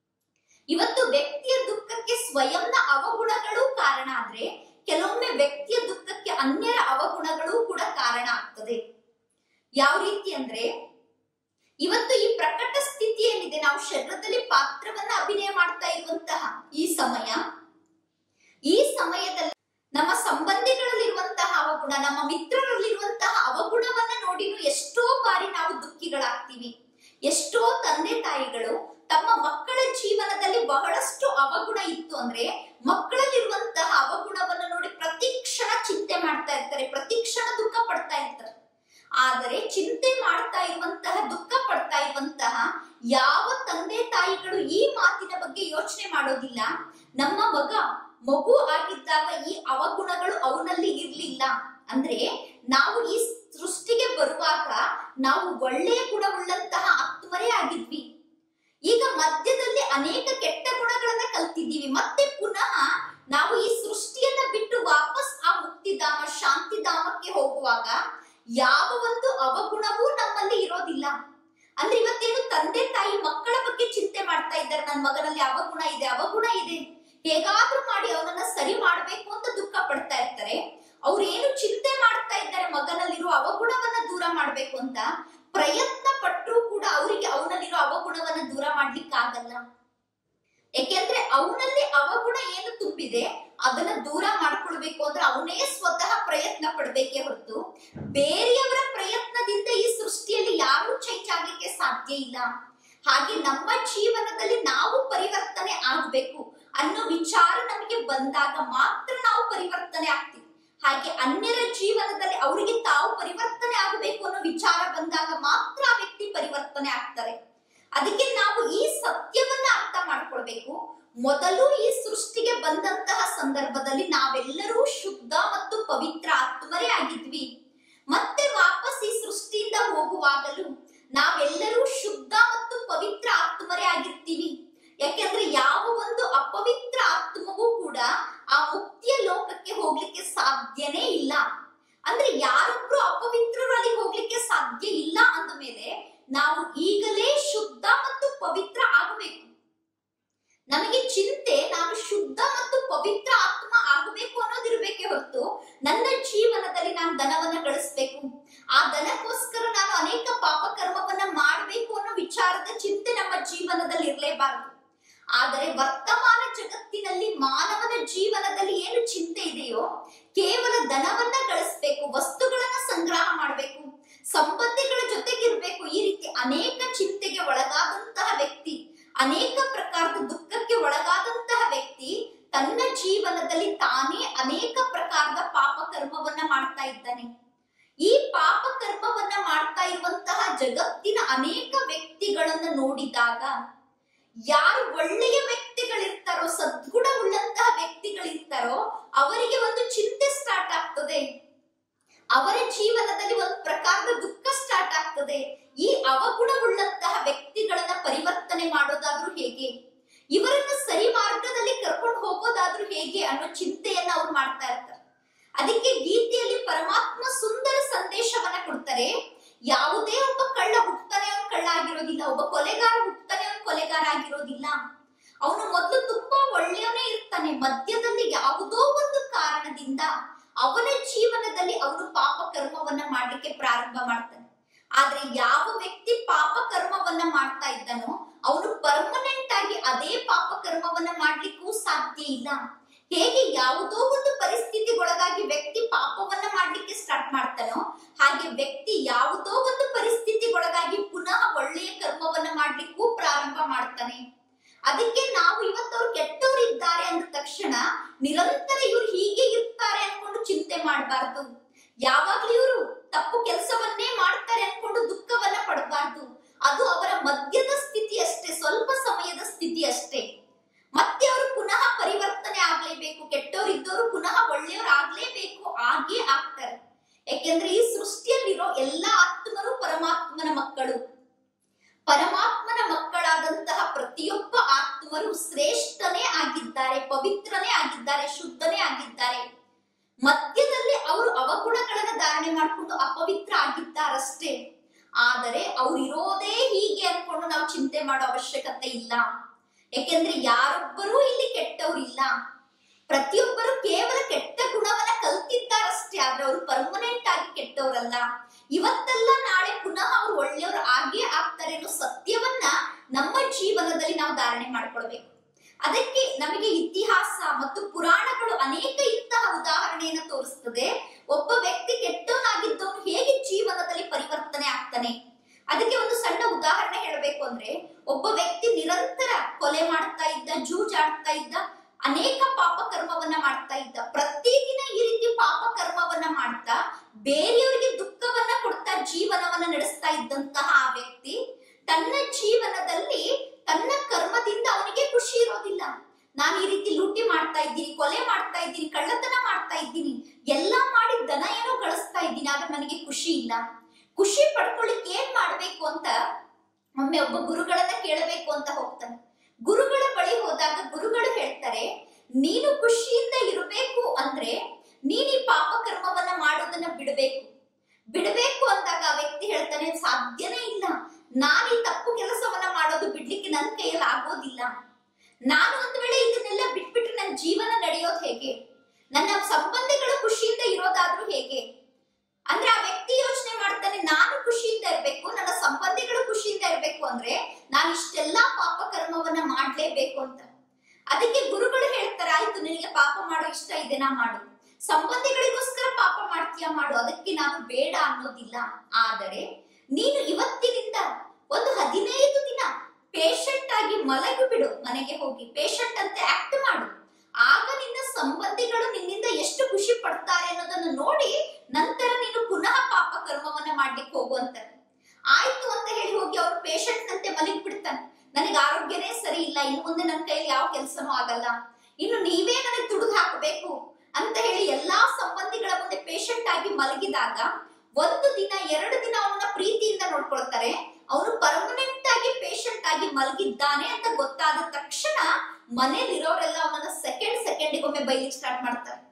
ಇವತ್ತು ವ್ಯಕ್ತಿಯ ದುಃಖಕ್ಕೆ ಸ್ವಯಂನ ಅವಗುಣಗಳು ಕಾರಣ ಆದ್ರೆ ಕೆಲವೊಮ್ಮೆ ವ್ಯಕ್ತಿಯ ದುಃಖಕ್ಕೆ ಅನ್ಯರ ಅವಗುಣಗಳು ಕೂಡ ಕಾರಣ ಆಗ್ತದೆ ಯಾವ ರೀತಿ ಅಂದ್ರೆ ಇವತ್ತು ಈ ಪ್ರಕಟ ಸ್ಥಿತಿ ಏನಿದೆ ನಾವು ಶರೀರದಲ್ಲಿ ಪಾತ್ರವನ್ನ ಅಭಿನಯ ಮಾಡ್ತಾ ಇರುವಂತಹ ಈ ಸಮಯ ಈ ಸಮಯದಲ್ಲಿ ನಮ್ಮ ಸಂಬಂಧಿಗಳಲ್ಲಿರುವಂತಹ ಅವಗುಣ ನಮ್ಮ ಮಿತ್ರರಲ್ಲಿರುವಂತಹ ಅವಗುಣವನ್ನ ನೋಡಿನೂ ಎಷ್ಟೋ ಬಾರಿ ನಾವು ದುಃಖಿಗಳಾಗ್ತೀವಿ ಎಷ್ಟೋ ತಂದೆ ತಾಯಿಗಳು ತಮ್ಮ ಮಕ್ಕಳ ಜೀವನದಲ್ಲಿ ಬಹಳಷ್ಟು ಅವಗುಣ ಇತ್ತು ಅಂದ್ರೆ ಮಕ್ಕಳಲ್ಲಿರುವಂತಹ ಅವಗುಣವನ್ನ ನೋಡಿ ಪ್ರತಿ ಕ್ಷಣ ಚಿಂತೆ ಮಾಡ್ತಾ ಇರ್ತಾರೆ ಪ್ರತಿ ಕ್ಷಣ ದುಃಖ ಪಡ್ತಾ ಇರ್ತಾರೆ ಆದರೆ ಚಿಂತೆ ಮಾಡ್ತಾ ಇರುವಂತಹ ದುಃಖ ಪಡ್ತಾ ಇರುವಂತಹ ಯಾವ ತಂದೆ ತಾಯಿಗಳು ಈ ಮಾತಿನ ಬಗ್ಗೆ ಯೋಚನೆ ಮಾಡೋದಿಲ್ಲ ನಮ್ಮ ಮಗ ಮಗು ಆಗಿದ್ದಾಗ ಈ ಅವಗುಣಗಳು ಅವನಲ್ಲಿ ಇರ್ಲಿಲ್ಲ ಅಂದ್ರೆ ನಾವು ಈ ಸೃಷ್ಟಿಗೆ ಬರುವಾಗ ನಾವು ಒಳ್ಳೆಯ ಗುಣವುಳ್ಳಂತಹ ಆತ್ಮರೇ ಆಗಿದ್ವಿ ಅನೇಕ ಕೆಟ್ಟ ಗುಣಗಳನ್ನ ಕಲ್ತಿದ್ದೀವಿ ಮತ್ತೆ ಪುನಃ ನಾವು ಈ ಸೃಷ್ಟಿಯನ್ನ ಬಿಟ್ಟು ವಾಪಸ್ ಆ ಮುಕ್ತಿಧಾಮ ಶಾಂತಿಧಾಮಕ್ಕೆ ಹೋಗುವಾಗ ಯಾವ ಒಂದು ಅವಗುಣವೂ ನಮ್ಮಲ್ಲಿ ಇರೋದಿಲ್ಲ ಅಂದ್ರೆ ಇವತ್ತೇನು ತಂದೆ ತಾಯಿ ಮಕ್ಕಳ ಬಗ್ಗೆ ಚಿಂತೆ ಮಾಡ್ತಾ ಇದ್ದಾರೆ ನನ್ನ ಮಗನಲ್ಲಿ ಅವಗುಣ ಇದೆ ಅವಗುಣ ಇದೆ ಹೇಗಾದ್ರೂ ಮಾಡಿ ಅವನನ್ನ ಸರಿ ಮಾಡ್ಬೇಕು ಅಂತ ದುಃಖ ಪಡ್ತಾ ಇರ್ತಾರೆ ಅವ್ರು ಏನು ಚಿಂತೆ ಮಾಡ್ತಾ ಇದ್ದಾರೆ ಮಗನಲ್ಲಿರುವ ಅವಗುಣವನ್ನ ದೂರ ಮಾಡ್ಬೇಕು ಅಂತ ಪ್ರಯತ್ನ ಪಟ್ಟರೂ ಕೂಡ ಅವರಿಗೆ ಅವನಲ್ಲಿರೋ ಅವಗುಣವನ್ನ ದೂರ ಮಾಡ್ಲಿಕ್ಕೆ ಆಗಲ್ಲ ಯಾಕೆಂದ್ರೆ ಅವನಲ್ಲಿ ಅವಗುಣ ಏನು ತುಂಬಿದೆ ಅದನ್ನ ದೂರ ಮಾಡ್ಕೊಳ್ಬೇಕು ಅಂದ್ರೆ ಅವನೇ ಸ್ವತಃ ಪ್ರಯತ್ನ ಪಡ್ಬೇಕೇ ಹೊರತು ಬೇರೆಯವರ ಪ್ರಯತ್ನದಿಂದ ಈ ಸೃಷ್ಟಿಯಲ್ಲಿ ಯಾರು ಚೇಂಜ್ ಆಗ್ಲಿಕ್ಕೆ ಸಾಧ್ಯ ಇಲ್ಲ ಹಾಗೆ ನಮ್ಮ ಜೀವನದಲ್ಲಿ ನಾವು ಪರಿವರ್ತನೆ ಆಗ್ಬೇಕು ಅನ್ನೋ ವಿಚಾರ ನಮಗೆ ಬಂದಾಗ ಮಾತ್ರ ನಾವು ಪರಿವರ್ತನೆ ಆಗ್ತೀವಿ ಹಾಗೆ ಅನ್ಯರ ಜೀವನದಲ್ಲಿ ಅವರಿಗೆ ತಾವು ಪರಿವರ್ತನೆ ಆಗಬೇಕು ಅನ್ನೋ ವಿಚಾರ ಬಂದಾಗ ಮಾತ್ರ ಆ ವ್ಯಕ್ತಿ ಪರಿವರ್ತನೆ ಆಗ್ತಾರೆ ಅದಕ್ಕೆ ನಾವು ಈ ಸತ್ಯವನ್ನ ಅರ್ಥ ಮಾಡ್ಕೊಳ್ಬೇಕು ಮೊದಲು ಈ ಸೃಷ್ಟಿಗೆ ಬಂದಂತಹ ಸಂದರ್ಭದಲ್ಲಿ ನಾವೆಲ್ಲರೂ ಶುದ್ಧ ಮತ್ತು ಪವಿತ್ರ ಆತ್ಮರೇ ಆಗಿದ್ವಿ ಮತ್ತೆ ವಾಪಸ್ ಈ ಸೃಷ್ಟಿಯಿಂದ ಹೋಗುವಾಗಲೂ ನಾವೆಲ್ಲರೂ ಶುದ್ಧ ಮತ್ತು ಪವಿತ್ರ ಆತ್ಮರೇ ಆಗಿರ್ತೀವಿ ಯಾಕೆಂದ್ರೆ ಯಾವ ಒಂದು ಅಪವಿತ್ರ ಆತ್ಮವೂ ಕೂಡ ಆ ಮುಕ್ತಿಯ ಲೋಕಕ್ಕೆ ಹೋಗ್ಲಿಕ್ಕೆ ಸಾಧ್ಯನೇ ಇಲ್ಲ ಅಂದ್ರೆ ಯಾರೊಬ್ರು ಅಪವಿತ್ರರು ಅಲ್ಲಿ ಹೋಗ್ಲಿಕ್ಕೆ ಸಾಧ್ಯ ಇಲ್ಲ ಅಂದ ಮೇಲೆ ನಾವು ಈಗಲೇ ಶುದ್ಧ ಮತ್ತು ಪವಿತ್ರ ಆಗಬೇಕು ನಮಗೆ ಚಿಂತೆ ನಾನು ಶುದ್ಧ ಮತ್ತು ಪವಿತ್ರ ಆತ್ಮ ಆಗಬೇಕು ಅನ್ನೋದಿರ್ಬೇಕೇ ಹೊರತು ನನ್ನ ಜೀವನದಲ್ಲಿ ನಾನು ದನವನ್ನ ಗಳಿಸ್ಬೇಕು ಆ ದನಕ್ಕೋಸ್ಕರ ನಾನು ಅನೇಕ ಪಾಪ ಕರ್ಮವನ್ನ ಮಾಡಬೇಕು ಅನ್ನೋ ವಿಚಾರದ ಚಿಂತೆ ನಮ್ಮ ಜೀವನದಲ್ಲಿ ಇರಲೇಬಾರದು ಆದರೆ ವರ್ತಮಾನ ಜಗತ್ತಿನಲ್ಲಿ ಮಾನವನ ಜೀವನದಲ್ಲಿ ಏನು ಚಿಂತೆ ಇದೆಯೋ ಕೇವಲ ಧನವನ್ನ ಗಳಿಸ್ಬೇಕು ವಸ್ತುಗಳನ್ನ ಸಂಗ್ರಹ ಮಾಡಬೇಕು ಸಂಬಂಧಿಗಳ ಜೊತೆಗಿರ್ಬೇಕು ಈ ರೀತಿ ಅನೇಕ ಚಿಂತೆಗೆ ಒಳಗಾದಂತಹ ವ್ಯಕ್ತಿ ಅನೇಕ ಪ್ರಕಾರದ ದುಃಖಕ್ಕೆ ಒಳಗಾದಂತಹ ವ್ಯಕ್ತಿ ತನ್ನ ಜೀವನದಲ್ಲಿ ತಾನೇ ಅನೇಕ ಪ್ರಕಾರದ ಪಾಪ ಕರ್ಮವನ್ನ ಮಾಡ್ತಾ ಇದ್ದಾನೆ ಈ ಪಾಪ ಕರ್ಮವನ್ನ ಮಾಡ್ತಾ ಇರುವಂತಹ ಜಗತ್ತಿನ ಅನೇಕ ವ್ಯಕ್ತಿಗಳನ್ನ ನೋಡಿದಾಗ ಯಾರು ಒಳ್ಳೆಯ ವ್ಯಕ್ತಿಗಳಿರ್ತಾರೋ ಸದ್ಗುಣ ಉಳ್ಳಂತಹ ವ್ಯಕ್ತಿಗಳಿರ್ತಾರೋ ಅವರಿಗೆ ಒಂದು ಚಿಂತೆ ಸ್ಟಾರ್ಟ್ ಆಗ್ತದೆ ಅವರ ಜೀವನದಲ್ಲಿ ಒಂದು ಪ್ರಕಾರದ ದುಃಖ ಸ್ಟಾರ್ಟ್ ಆಗ್ತದೆ ಈ ಅವಗುಣವುಳ್ಳಂತಹ ವ್ಯಕ್ತಿಗಳನ್ನ ಪರಿವರ್ತನೆ ಮಾಡೋದಾದ್ರೂ ಹೇಗೆ ಇವರನ್ನ ಸರಿ ಮಾರ್ಗದಲ್ಲಿ ಕರ್ಕೊಂಡು ಹೋಗೋದಾದ್ರೂ ಹೇಗೆ ಅನ್ನೋ ಚಿಂತೆಯನ್ನ ಅವ್ರು ಮಾಡ್ತಾ ಇರ್ತಾರೆ ಅದಕ್ಕೆ ಗೀತೆಯಲ್ಲಿ ಪರಮಾತ್ಮ ಸುಂದರ ಸಂದೇಶವನ್ನ ಕೊಡ್ತಾರೆ ಯಾವುದೇ ಒಬ್ಬ ಕಳ್ಳ ಹುಟ್ಟತಾನೆ ಅವನು ಕಳ್ಳ ಆಗಿರೋದಿಲ್ಲ ಒಬ್ಬ ಕೊಲೆಗಾರ ಹುಟ್ಟತಾನೆ ಅವನು ಕೊಲೆಗಾರ ಆಗಿರೋದಿಲ್ಲ ಅವನು ಮೊದಲು ತುಂಬಾ ಒಳ್ಳೆಯವನೇ ಇರ್ತಾನೆ ಮಧ್ಯದಲ್ಲಿ ಯಾವುದೋ ಒಂದು ಕಾರಣದಿಂದ ಅವನ ಜೀವನದಲ್ಲಿ ಅವನು ಪಾಪ ಕರ್ಮವನ್ನ ಮಾಡ್ಲಿಕ್ಕೆ ಪ್ರಾರಂಭ ಮಾಡ್ತಾನೆ ಆದ್ರೆ ಯಾವ ವ್ಯಕ್ತಿ ಪಾಪ ಕರ್ಮವನ್ನ ಮಾಡ್ತಾ ಇದ್ದಾನೋ ಅವನು ಪರ್ಮನೆಂಟ್ ಆಗಿ ಅದೇ ಪಾಪ ಕರ್ಮವನ್ನ ಮಾಡ್ಲಿಕ್ಕೂ ಸಾಧ್ಯ ಇಲ್ಲ ಹೇಗೆ ಯಾವುದೋ ಒಂದು ಪರಿಸ್ಥಿತಿಗೊಳಗಾಗಿ ವ್ಯಕ್ತಿ ಪಾಪವನ್ನ ಮಾಡ್ಲಿಕ್ಕೆ ಸ್ಟಾರ್ಟ್ ಮಾಡ್ತಾನೋ ಹಾಗೆ ವ್ಯಕ್ತಿ ಯಾವುದೋ ಒಂದು ಪರಿಸ್ಥಿತಿಗೊಳಗಾಗಿ ಪುನಃ ಒಳ್ಳೆಯ ಕರ್ಮವನ್ನ ಮಾಡ್ಲಿಕ್ಕೂ ಪ್ರಾರಂಭ ಮಾಡ್ತಾನೆ ಅದಕ್ಕೆ ನಾವು ಇವತ್ತವ್ರು ಕೆಟ್ಟವ್ರು ಇದ್ದಾರೆ ಅಂದ ತಕ್ಷಣ ನಿರಂತರ ಇವ್ರು ಹೀಗೆ ಇರ್ತಾರೆ ಅನ್ಕೊಂಡು ಚಿಂತೆ ಮಾಡಬಾರ್ದು ಯಾವಾಗ್ಲೂ ಇವರು ತಪ್ಪು ಕೆಲಸವನ್ನೇ ಮಾಡ್ತಾರೆ ಅನ್ಕೊಂಡು ದುಃಖವನ್ನ ಪಡಬಾರ್ದು ಅದು ಅವರ ಮಧ್ಯದ ಸ್ಥಿತಿ ಅಷ್ಟೇ ಸ್ವಲ್ಪ ಸಮಯದ ಸ್ಥಿತಿ ಅಷ್ಟೇ ಮತ್ತೆ ಅವರು ಪುನಃ ಪರಿವರ್ತನೆ ಆಗ್ಲೇಬೇಕು ಕೆಟ್ಟವ್ರು ಇದ್ದವರು ಪುನಃ ಒಳ್ಳೆಯವ್ರು ಆಗ್ಲೇಬೇಕು ಆಗೇ ಆಗ್ತಾರೆ ಯಾಕೆಂದ್ರೆ ಈ ಸೃಷ್ಟಿಯಲ್ಲಿರೋ ಎಲ್ಲಾ ಆತ್ಮರು ಪರಮಾತ್ಮನ ಮಕ್ಕಳು ಪರಮಾತ್ಮನ ಮಕ್ಕಳಾದಂತಹ ಪ್ರತಿಯೊಬ್ಬ ಆತ್ಮರು ಶ್ರೇಷ್ಠನೇ ಆಗಿದ್ದಾರೆ ಪವಿತ್ರನೇ ಆಗಿದ್ದಾರೆ ಶುದ್ಧನೇ ಆಗಿದ್ದಾರೆ ಮಧ್ಯದಲ್ಲಿ ಅವರು ಅವಗುಣಗಳನ್ನ ಧಾರಣೆ ಮಾಡಿಕೊಂಡು ಅಪವಿತ್ರ ಆಗಿದ್ದಾರಷ್ಟೇ ಆದರೆ ಅವ್ರು ಇರೋದೇ ಹೀಗೆ ಅನ್ಕೊಂಡು ನಾವು ಚಿಂತೆ ಮಾಡೋ ಅವಶ್ಯಕತೆ ಇಲ್ಲ ಯಾಕೆಂದ್ರೆ ಯಾರೊಬ್ಬರೂ ಇಲ್ಲಿ ಕೆಟ್ಟವರಿಲ್ಲ ಪ್ರತಿಯೊಬ್ಬರು ಕೇವಲ ಕೆಟ್ಟ ಗುಣವನ್ನ ಕಲ್ತಿದ್ದಾರಷ್ಟೇ ಆದ್ರೆ ಅವರು ಪರ್ಮನೆಂಟ್ ಆಗಿ ಕೆಟ್ಟವರಲ್ಲ ಇವತ್ತಲ್ಲ ನಾಳೆ ಪುನಃ ಅವ್ರು ಒಳ್ಳೆಯವರು ಆಗೇ ಆಗ್ತಾರೆ ಅನ್ನೋ ಸತ್ಯವನ್ನ ನಮ್ಮ ಜೀವನದಲ್ಲಿ ನಾವು ಧಾರಣೆ ಮಾಡ್ಕೊಳ್ಬೇಕು ಅದಕ್ಕೆ ನಮಗೆ ಇತಿಹಾಸ ಮತ್ತು ಪುರಾಣಗಳು ಅನೇಕ ಇಂತಹ ಉದಾಹರಣೆಯನ್ನ ತೋರಿಸ್ತದೆ ಒಬ್ಬ ವ್ಯಕ್ತಿ ಕೆಟ್ಟವನಾಗಿದ್ದವನು ಹೇಗೆ ಜೀವನದಲ್ಲಿ ಪರಿವರ್ತನೆ ಆಗ್ತಾನೆ ಅದಕ್ಕೆ ಒಂದು ಸಣ್ಣ ಉದಾಹರಣೆ ಹೇಳಬೇಕು ಅಂದ್ರೆ ಒಬ್ಬ ವ್ಯಕ್ತಿ ನಿರಂತರ ಕೊಲೆ ಮಾಡ್ತಾ ಇದ್ದ ಜೂಜಾಡ್ತಾ ಇದ್ದ ಅನೇಕ ಪಾಪ ಕರ್ಮವನ್ನ ಮಾಡ್ತಾ ಇದ್ದ ಪ್ರತಿದಿನ ಈ ರೀತಿ ಪಾಪ ಕರ್ಮವನ್ನ ಮಾಡ್ತಾ ಬೇರೆಯವರಿಗೆ ದುಃಖವನ್ನ ಕೊಡ್ತಾ ಜೀವನವನ್ನ ನಡೆಸ್ತಾ ಇದ್ದಂತಹ ಆ ವ್ಯಕ್ತಿ ತನ್ನ ಜೀವನದಲ್ಲಿ ತನ್ನ ಕರ್ಮದಿಂದ ಅವನಿಗೆ ಖುಷಿ ಇರೋದಿಲ್ಲ ನಾನು ಈ ರೀತಿ ಲೂಟಿ ಮಾಡ್ತಾ ಇದ್ದೀನಿ ಕೊಲೆ ಮಾಡ್ತಾ ಇದ್ದೀನಿ ಕಳ್ಳತನ ಮಾಡ್ತಾ ಇದ್ದೀನಿ ಎಲ್ಲಾ ಮಾಡಿ ದನ ಏನೋ ಗಳಿಸ್ತಾ ಇದ್ದೀನಿ ಆದ್ರೆ ನನಗೆ ಖುಷಿ ಇಲ್ಲ ಖುಷಿ ಪಡ್ಕೊಳ್ಳಿಕ್ಕೆ ಏನ್ ಮಾಡ್ಬೇಕು ಅಂತ ಒಮ್ಮೆ ಒಬ್ಬ ಗುರುಗಳನ್ನ ಕೇಳಬೇಕು ಅಂತ ಹೋಗ್ತಾನೆ ಗುರುಗಳ ಬಳಿ ಹೋದಾಗ ಗುರುಗಳು ಹೇಳ್ತಾರೆ ನೀನು ಖುಷಿಯಿಂದ ಇರಬೇಕು ಅಂದ್ರೆ ನೀನ್ ಈ ಪಾಪ ಕರ್ಮವನ್ನ ಮಾಡೋದನ್ನ ಬಿಡಬೇಕು ಬಿಡಬೇಕು ಅಂದಾಗ ಆ ವ್ಯಕ್ತಿ ಹೇಳ್ತಾನೆ ಸಾಧ್ಯನೇ ಇಲ್ಲ ನಾನು ಈ ತಪ್ಪು ಕೆಲಸವನ್ನ ಮಾಡೋದು ಬಿಡ್ಲಿಕ್ಕೆ ನನ್ನ ಕೈಯಲ್ಲಿ ಆಗೋದಿಲ್ಲ ನಾನು ಒಂದ್ ವೇಳೆ ಇದನ್ನೆಲ್ಲ ಬಿಟ್ಬಿಟ್ರೆ ನನ್ನ ಜೀವನ ನಡೆಯೋದು ಹೇಗೆ ನನ್ನ ಸಂಬಂಧಿಗಳು ಖುಷಿಯಿಂದ ಇರೋದಾದ್ರೂ ಹೇಗೆ ಅಂದ್ರೆ ಆ ವ್ಯಕ್ತಿ ಯೋಚನೆ ಮಾಡ್ತಾನೆ ನಾನು ಖುಷಿಯಿಂದ ಇರ್ಬೇಕು ನನ್ನ ಸಂಬಂಧಿಗಳು ಖುಷಿಯಿಂದ ಇರ್ಬೇಕು ಅಂದ್ರೆ ನಾನು ಇಷ್ಟೆಲ್ಲಾ ಪಾಪ ಕರ್ಮವನ್ನ ಮಾಡ್ಲೇಬೇಕು ಅಂತ ಅದಕ್ಕೆ ಗುರುಗಳು ಹೇಳ್ತಾರೆ ಆಯ್ತು ನಿನಗೆ ಪಾಪ ಮಾಡೋ ಇಷ್ಟ ಇದೆನಾ ಮಾಡು ಸಂಬಂಧಿಗಳಿಗೋಸ್ಕರ ಪಾಪ ಮಾಡ್ತೀಯ ಮಾಡು ಅದಕ್ಕೆ ನಾನು ಬೇಡ ಅನ್ನೋದಿಲ್ಲ ಆದರೆ ನೀನು ಇವತ್ತಿನಿಂದ ಒಂದು ಹದಿನೈದು ದಿನ ಪೇಷಂಟ್ ಆಗಿ ಮಲಗಿ ಬಿಡು ಮನೆಗೆ ಹೋಗಿ ಪೇಷಂಟ್ ಅಂತ ಆಕ್ಟ್ ಮಾಡು ಆಗ ನಿನ್ನ ಸಂಬಂಧಿಗಳು ನಿನ್ನಿಂದ ಎಷ್ಟು ಖುಷಿ ಪಡ್ತಾರೆ ಅನ್ನೋದನ್ನು ನೋಡಿ ನಂತರ ನೀನು ಪುನಃ ಪಾಪ ಕರ್ಮವನ್ನ ಮಾಡ್ಲಿಕ್ಕೆ ಹೋಗುವಂತಾರೆ ಆಯ್ತು ಅಂತ ಹೇಳಿ ಹೋಗಿ ಅವ್ರು ಪೇಷಂಟ್ ನಂತೆ ಮಲಗಿ ಬಿಡ್ತಾನೆ ನನಗೆ ಆರೋಗ್ಯನೇ ಸರಿ ಇಲ್ಲ ಇನ್ನು ಮುಂದೆ ನನ್ನ ಕೈಯಲ್ಲಿ ಯಾವ ಕೆಲಸನೂ ಆಗಲ್ಲ ಇನ್ನು ನೀವೇ ನನಗೆ ತುಡುಗು ಹಾಕಬೇಕು ಅಂತ ಹೇಳಿ ಎಲ್ಲಾ ಸಂಬಂಧಿಗಳ ಮುಂದೆ ಪೇಷಂಟ್ ಆಗಿ ಮಲಗಿದಾಗ ಒಂದು ದಿನ ಎರಡು ದಿನ ಅವನ ಪ್ರೀತಿಯಿಂದ ನೋಡ್ಕೊಳ್ತಾರೆ ಅವನು ಪರ್ಮನೆಂಟ್ ಆಗಿ ಪೇಷಂಟ್ ಆಗಿ ಮಲಗಿದ್ದಾನೆ ಅಂತ ಗೊತ್ತಾದ ತಕ್ಷಣ ಮನೇಲಿರೋರೆಲ್ಲ ಅವನನ್ನ ಸೆಕೆಂಡ್ ಸೆಕೆಂಡಿಗೊಮ್ಮೆ ಬೈಲಿಕ್ಕೆ ಸ್ಟಾರ್ಟ್ ಮಾಡ್ತಾರೆ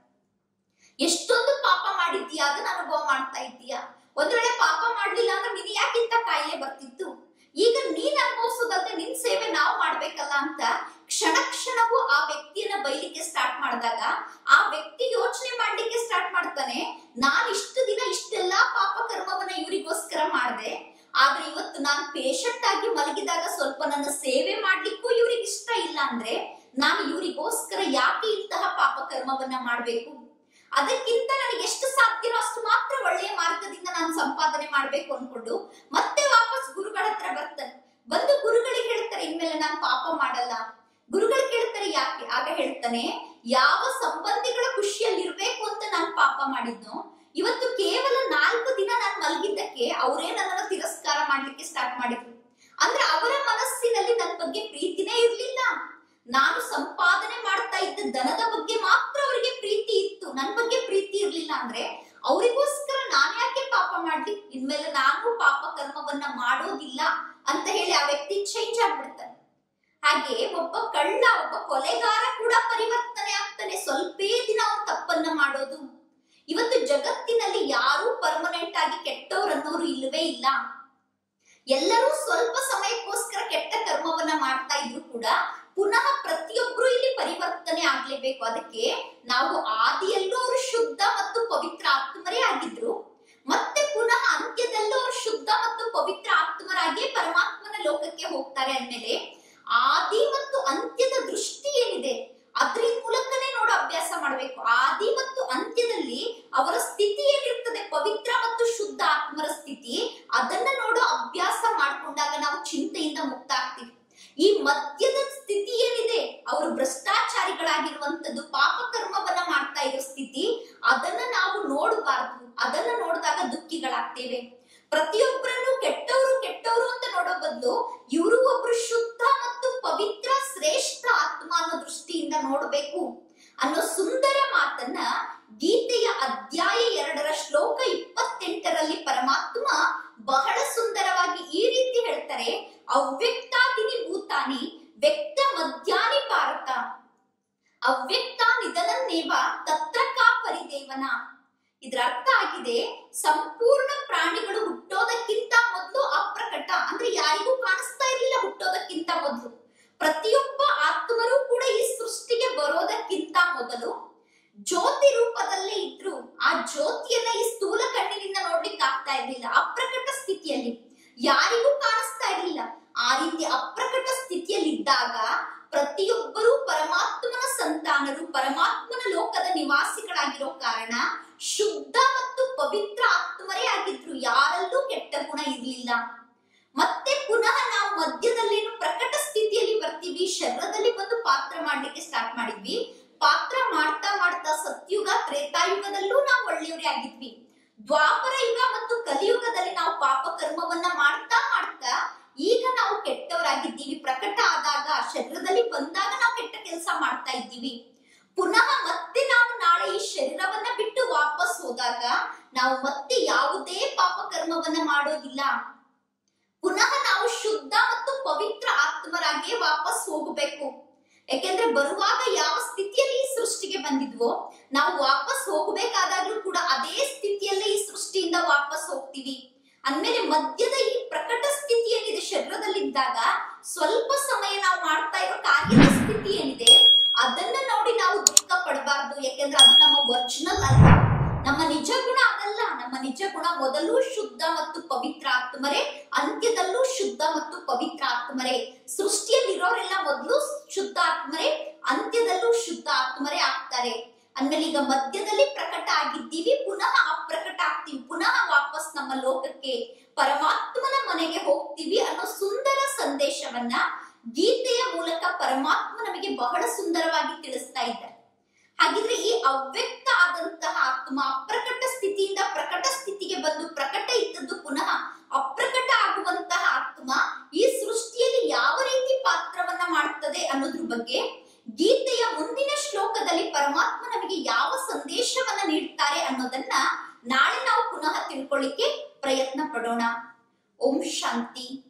ಎಷ್ಟೊಂದು ಪಾಪ ಮಾಡಿದ್ದೀಯಾ ಅದನ್ನ ಅನುಭವ ಮಾಡ್ತಾ ಇದ್ದೀಯಾ ಒಂದ್ ವೇಳೆ ಪಾಪ ಮಾಡ್ಲಿಲ್ಲ ಅಂದ್ರೆ ನಿನ್ ಯಾಕಿಂತ ಕಾಯಿಲೆ ಬರ್ತಿತ್ತು ಈಗ ನೀನ್ ಅನುಭವಿಸೋದಲ್ದೆ ನಿನ್ ಸೇವೆ ನಾವು ಮಾಡ್ಬೇಕಲ್ಲ ಅಂತ ಕ್ಷಣ ಕ್ಷಣವೂ ಆ ವ್ಯಕ್ತಿಯನ್ನ ಬೈಲಿಕ್ಕೆ ಸ್ಟಾರ್ಟ್ ಮಾಡಿದಾಗ ಆ ವ್ಯಕ್ತಿ ಯೋಚನೆ ಮಾಡ್ಲಿಕ್ಕೆ ಸ್ಟಾರ್ಟ್ ಮಾಡ್ತಾನೆ ನಾನ್ ಇಷ್ಟು ದಿನ ಇಷ್ಟೆಲ್ಲಾ ಪಾಪ ಕರ್ಮವನ್ನ ಇವರಿಗೋಸ್ಕರ ಮಾಡ್ದೆ ಆದ್ರೆ ಇವತ್ತು ನಾನು ಪೇಷಂಟ್ ಆಗಿ ಮಲಗಿದಾಗ ಸ್ವಲ್ಪ ನನ್ನ ಸೇವೆ ಮಾಡ್ಲಿಕ್ಕೂ ಇವ್ರಿಗೆ ಇಷ್ಟ ಇಲ್ಲ ಅಂದ್ರೆ ನಾನು ಇವರಿಗೋಸ್ಕರ ಯಾಕೆ ಇಂತಹ ಪಾಪ ಕರ್ಮವನ್ನ ಮಾಡ್ಬೇಕು ಅದಕ್ಕಿಂತ ನನಗೆ ಎಷ್ಟು ಸಾಧ್ಯನೋ ಅಷ್ಟು ಮಾತ್ರ ಒಳ್ಳೆಯ ಮಾರ್ಗದಿಂದ ನಾನು ಸಂಪಾದನೆ ಮಾಡ್ಬೇಕು ಅನ್ಕೊಂಡು ಮತ್ತೆ ವಾಪಸ್ ಗುರುಗಳ ಹತ್ರ ಬರ್ತಾನೆ ಬಂದು ಗುರುಗಳಿಗೆ ಹೇಳ್ತಾರೆ ಇನ್ಮೇಲೆ ನಾನು ಪಾಪ ಮಾಡಲ್ಲ ಗುರುಗಳು ಕೇಳ್ತಾರೆ ಯಾಕೆ ಆಗ ಹೇಳ್ತಾನೆ ಯಾವ ಸಂಬಂಧಿಗಳ ಖುಷಿಯಲ್ಲಿ ಇರ್ಬೇಕು ಅಂತ ನಾನು ಪಾಪ ಮಾಡಿದ್ನೋ ಇವತ್ತು ಕೇವಲ ನಾಲ್ಕು ದಿನ ನಾನು ಮಲಗಿದ್ದಕ್ಕೆ ಅವರೇ ನನ್ನನ್ನು ತಿರಸ್ಕಾರ ಮಾಡ್ಲಿಕ್ಕೆ ಸ್ಟಾರ್ಟ್ ಮಾಡಿದ್ರು ಅಂದ್ರೆ ಅವರ ಮನಸ್ಸಿನಲ್ಲಿ ನನ್ನ ಬಗ್ಗೆ ಪ್ರೀತಿನೇ ಇರ್ಲಿಲ್ಲ ನಾನು ಸಂಪಾದನೆ ಮಾಡ್ತಾ ಇದ್ದ ದನದ ಬಗ್ಗೆ ಮಾತ್ರ ಅವರಿಗೆ ಪ್ರೀತಿ ಇತ್ತು ನನ್ನ ಬಗ್ಗೆ ಪ್ರೀತಿ ಇರ್ಲಿಲ್ಲ ಅಂದ್ರೆ ಅವರಿಗೋಸ್ಕರ ನಾನು ಯಾಕೆ ಪಾಪ ಮಾಡ್ಲಿ ಇನ್ಮೇಲೆ ನಾನು ಪಾಪ ಕರ್ಮವನ್ನ ಮಾಡೋದಿಲ್ಲ ಅಂತ ಹೇಳಿ ಆ ವ್ಯಕ್ತಿ ಚೇಂಜ್ ಆಗ್ಬಿಡ್ತಾನೆ ಹಾಗೆ ಒಬ್ಬ ಕಳ್ಳ ಒಬ್ಬ ಕೊಲೆಗಾರ ಕೂಡ ಪರಿವರ್ತನೆ ಆಗ್ತಾನೆ ಸ್ವಲ್ಪೇ ದಿನ ಅವನು ತಪ್ಪನ್ನ ಮಾಡೋದು ಇವತ್ತು ಜಗತ್ತಿನಲ್ಲಿ ಯಾರು ಪರ್ಮನೆಂಟ್ ಆಗಿ ಕೆಟ್ಟವ್ರನ್ನೋರು ಇಲ್ಲವೇ ಇಲ್ಲ ಎಲ್ಲರೂ ಸ್ವಲ್ಪ ಸಮಯಕ್ಕೋಸ್ಕರ ಕೆಟ್ಟ ಕರ್ಮವನ್ನ ಮಾಡ್ತಾ ಇದ್ರು ಕೂಡ ಪುನಃ ಪ್ರತಿಯೊಬ್ರು ಇಲ್ಲಿ ಪರಿವರ್ತನೆ ಆಗ್ಲೇಬೇಕು ಅದಕ್ಕೆ ನಾವು ಆದಿಯಲ್ಲೂ ಅವರು ಶುದ್ಧ ಮತ್ತು ಪವಿತ್ರ ಆತ್ಮರೇ ಆಗಿದ್ರು ಮತ್ತೆ ಪುನಃ ಅಂತ್ಯದಲ್ಲೂ ಅವರು ಶುದ್ಧ ಮತ್ತು ಪವಿತ್ರ ಆತ್ಮರಾಗಿಯೇ ಪರಮಾತ್ಮನ ಲೋಕಕ್ಕೆ ಹೋಗ್ತಾರೆ ಅಂದ್ಮೇಲೆ ಆದಿ ಮತ್ತು ಅಂತ್ಯದ ದೃಷ್ಟಿ ಏನಿದೆ ಅದ್ರ ಮೂಲಕನೇ ನೋಡೋ ಅಭ್ಯಾಸ ಮಾಡಬೇಕು ಆದಿ ಮತ್ತು ಅಂತ್ಯದಲ್ಲಿ ಅವರ ಸ್ಥಿತಿ ಏನಿರ್ತದೆ ಪವಿತ್ರ ಮತ್ತು ಶುದ್ಧ ಆತ್ಮರ ಸ್ಥಿತಿ ಅದನ್ನ ನೋಡೋ ಅಭ್ಯಾಸ ಮಾಡ್ಕೊಂಡಾಗ ನಾವು ಚಿಂತೆಯಿಂದ ಮುಕ್ತ ಆಗ್ತೀವಿ ಈ ಮಧ್ಯದ ಸ್ಥಿತಿ ಏನಿದೆ ಅವರು ಭ್ರಷ್ಟಾಚಾರಿಗಳಾಗಿರುವಂತದ್ದು ಪಾಪ ಕರ್ಮವನ್ನ ಮಾಡ್ತಾ ಇರೋ ಸ್ಥಿತಿ ಅದನ್ನ ನಾವು ನೋಡಬಾರ್ದು ಅದನ್ನ ನೋಡಿದಾಗ ದುಃಖಿಗಳಾಗ್ತೇವೆ ಪ್ರತಿಯೊಬ್ಬರನ್ನು ಕೆಟ್ಟವರು ಕೆಟ್ಟವರು ಅಂತ ನೋಡೋ ಬದಲು ಇವರು ಒಬ್ರು ಶುದ್ಧ ಮತ್ತು ಪವಿತ್ರ ಶ್ರೇಷ್ಠ ಆತ್ಮ ಅನ್ನೋ ದೃಷ್ಟಿಯಿಂದ ನೋಡಬೇಕು ಅನ್ನೋ ಸುಂದರ ಮಾತನ್ನ ಗೀತೆಯ ಅಧ್ಯಾಯ ಎರಡರ ಶ್ಲೋಕ ಇಪ್ಪತ್ತೆಂಟರಲ್ಲಿ ಪರಮಾತ್ಮ ಬಹಳ ಸುಂದರವಾಗಿ ಈ ರೀತಿ ಹೇಳ್ತಾರೆ ಅವ್ಯಕ್ತಾದಿನಿ ಭೂತಾನಿ ವ್ಯಕ್ತ ಮಧ್ಯಾನಿ ಭಾರತ ಅವ್ಯಕ್ತ ನಿಧನನ್ನೇವ ತತ್ರ ಕಾ ಪರಿದೇವನ ಇದ್ರ ಅರ್ಥ ಆಗಿದೆ ಸಂಪೂರ್ಣ ಪ್ರಾಣಿಗಳು ಹುಟ್ಟೋದಕ್ಕಿಂತ ಮೊದಲು ಅಪ್ರಕಟ ಅಂದ್ರೆ ಯಾರಿಗೂ ಕಾಣಿಸ್ತಾ ಇರಲಿಲ್ಲ ಹುಟ್ಟೋದಕ್ಕಿಂತ ಮೊದಲು ಪ್ರತಿಯೊಬ್ಬ ಆತ್ಮರು ಕೂಡ ಈ ಸೃಷ್ಟಿಗೆ ಬರೋದಕ್ಕಿಂತ ಮೊದಲು ಜ್ಯೋತಿ ರೂಪದಲ್ಲೇ ಇದ್ರು ಆ ಜ್ಯೋತಿಯನ್ನ ಈ ಸ್ಥೂಲ ಕಣ್ಣಿನಿಂದ ನೋಡ್ಲಿಕ್ಕೆ ಆಗ್ತಾ ಇರ್ಲಿಲ್ಲ ಅಪ್ರಕಟ ಸ್ಥಿತಿಯಲ್ಲಿ ಯಾರಿಗೂ ಕಾಣಿಸ್ತಾ ಇರ್ಲಿಲ್ಲ ಆ ರೀತಿ ಅಪ್ರಕಟ ಸ್ಥಿತಿಯಲ್ಲಿ ಇದ್ದಾಗ ಪ್ರತಿಯೊಬ್ಬರೂ ಪರಮಾತ್ಮನ ಸಂತಾನರು ಪರಮಾತ್ಮನ ಲೋಕದ ನಿವಾಸಿಗಳಾಗಿರೋ ಕಾರಣ ಶುದ್ಧ ಮತ್ತು ಪವಿತ್ರ ಆತ್ಮರೇ ಆಗಿದ್ರು ಯಾರಲ್ಲೂ ಕೆಟ್ಟ ಗುಣ ಇರ್ಲಿಲ್ಲ ಮತ್ತೆ ಪುನಃ ನಾವು ಮಧ್ಯದಲ್ಲೇನು ಪ್ರಕಟ ಸ್ಥಿತಿಯಲ್ಲಿ ಬರ್ತೀವಿ ಶರೀರದಲ್ಲಿ ಬಂದು ಪಾತ್ರ ಮಾಡ್ಲಿಕ್ಕೆ ಸ್ಟಾರ್ಟ್ ಮಾಡಿದ್ವಿ ಪಾತ್ರ ಮಾಡ್ತಾ ಮಾಡ್ತಾ ಸತ್ಯುಗ ತ್ರೇತಾಯುಗದಲ್ಲೂ ನಾವು ಒಳ್ಳೆಯವರೇ ಆಗಿದ್ವಿ ದ್ವಾಪರ ಯುಗ ಮತ್ತು ಕಲಿಯುಗದಲ್ಲಿ ನಾವು ಪಾಪ ಕರ್ಮವನ್ನ ಮಾಡ್ತಾ ಮಾಡ್ತಾ ಈಗ ನಾವು ಕೆಟ್ಟವರಾಗಿದ್ದೀವಿ ಪ್ರಕಟ ಆದಾಗ ಶರೀರದಲ್ಲಿ ಬಂದಾಗ ನಾವು ಕೆಟ್ಟ ಕೆಲಸ ಮಾಡ್ತಾ ಇದ್ದೀವಿ ಪುನಃ ಮತ್ತೆ ನಾವು ನಾಳೆ ಈ ಶರೀರವನ್ನ ಬಿಟ್ಟು ವಾಪಸ್ ಹೋದಾಗ ನಾವು ಮತ್ತೆ ಯಾವುದೇ ಪಾಪ ಕರ್ಮವನ್ನ ಮಾಡೋದಿಲ್ಲ ಪುನಃ ನಾವು ಶುದ್ಧ ಮತ್ತು ಪವಿತ್ರ ಆತ್ಮರಾಗಿ ವಾಪಸ್ ಹೋಗಬೇಕು ಯಾಕೆಂದ್ರೆ ಬರುವಾಗ ಯಾವ ಸ್ಥಿತಿಯಲ್ಲಿ ಈ ಸೃಷ್ಟಿಗೆ ಬಂದಿದ್ವೋ ನಾವು ವಾಪಸ್ ಹೋಗಬೇಕಾದಾಗ್ಲೂ ಕೂಡ ಅದೇ ಸ್ಥಿತಿಯಲ್ಲೇ ಈ ಸೃಷ್ಟಿಯಿಂದ ವಾಪಸ್ ಹೋಗ್ತೀವಿ ಅಂದ್ಮೇಲೆ ಮಧ್ಯದ ಈ ಪ್ರಕಟ ಸ್ಥಿತಿ ಏನಿದೆ ಶರೀರದಲ್ಲಿದ್ದಾಗ ಸ್ವಲ್ಪ ಸಮಯ ನಾವು ಮಾಡ್ತಾ ಇರೋ ಕಾರ್ಯದ ಸ್ಥಿತಿ ಏನಿದೆ ಅದನ್ನ ನೋಡಿ ನಾವು ದುಃಖ ಪಡಬಾರ್ದು ಯಾಕೆಂದ್ರೆ ಅದು ನಮ್ಮ ಒರಿಜಿನಲ್ ಅಲ್ಲ ನಮ್ಮ ನಿಜ ಗುಣ ಅದಲ್ಲ ನಮ್ಮ ನಿಜ ಗುಣ ಮೊದಲು ಶುದ್ಧ ಮತ್ತು ಪವಿತ್ರ ಆತ್ಮರೇ ಅಂತ್ಯದಲ್ಲೂ ಶುದ್ಧ ಮತ್ತು ಪವಿತ್ರ ಆತ್ಮರೇ ಸೃಷ್ಟಿಯಲ್ಲಿರೋರೆಲ್ಲ ಮೊದಲು ಶುದ್ಧ ಆತ್ಮರೇ ಅಂತ್ಯದಲ್ಲೂ ಶುದ್ಧ ಆತ್ಮರೇ ಆಗ್ತಾರೆ ಅಂದ್ಮೇಲೆ ಈಗ ಮಧ್ಯದಲ್ಲಿ ಪ್ರಕಟ ಆಗಿದ್ದೀವಿ ಪುನಃ ಅಪ್ರಕಟ ಆಗ್ತೀವಿ ಪುನಃ ವಾಪಸ್ ನಮ್ಮ ಲೋಕಕ್ಕೆ ಪರಮಾತ್ಮನ ಮನೆಗೆ ಹೋಗ್ತೀವಿ ಅನ್ನೋ ಸುಂದರ ಸಂದೇಶವನ್ನ ಗೀತೆಯ ಮೂಲಕ ಪರಮಾತ್ಮ ನಮಗೆ ಬಹಳ ಸುಂದರವಾಗಿ ತಿಳಿಸ್ತಾ ಇದ್ದಾರೆ ಹಾಗಿದ್ರೆ ಈ ಅವ್ಯಕ್ತ ಆದಂತಹ ಆತ್ಮ ಅಪ್ರಕಟ ಸ್ಥಿತಿಯಿಂದ ಪ್ರಕಟ ಸ್ಥಿತಿಗೆ ಬಂದು ಪ್ರಕಟ ಇದ್ದದ್ದು ಪುನಃ ಅಪ್ರಕಟ ಆಗುವಂತಹ ಆತ್ಮ ಈ ಸೃಷ್ಟಿಯಲ್ಲಿ ಯಾವ ರೀತಿ ಪಾತ್ರವನ್ನ ಮಾಡ್ತದೆ ಅನ್ನೋದ್ರ ಬಗ್ಗೆ ಗೀತೆಯ ಮುಂದಿನ ಶ್ಲೋಕದಲ್ಲಿ ಪರಮಾತ್ಮ ನಮಗೆ ಯಾವ ಸಂದೇಶವನ್ನ ನೀಡ್ತಾರೆ ಅನ್ನೋದನ್ನ ನಾಳೆ ನಾವು ಪುನಃ ತಿಳ್ಕೊಳ್ಳಿಕ್ಕೆ ಪ್ರಯತ್ನ ಪಡೋಣ ಓಂ ಶಾಂತಿ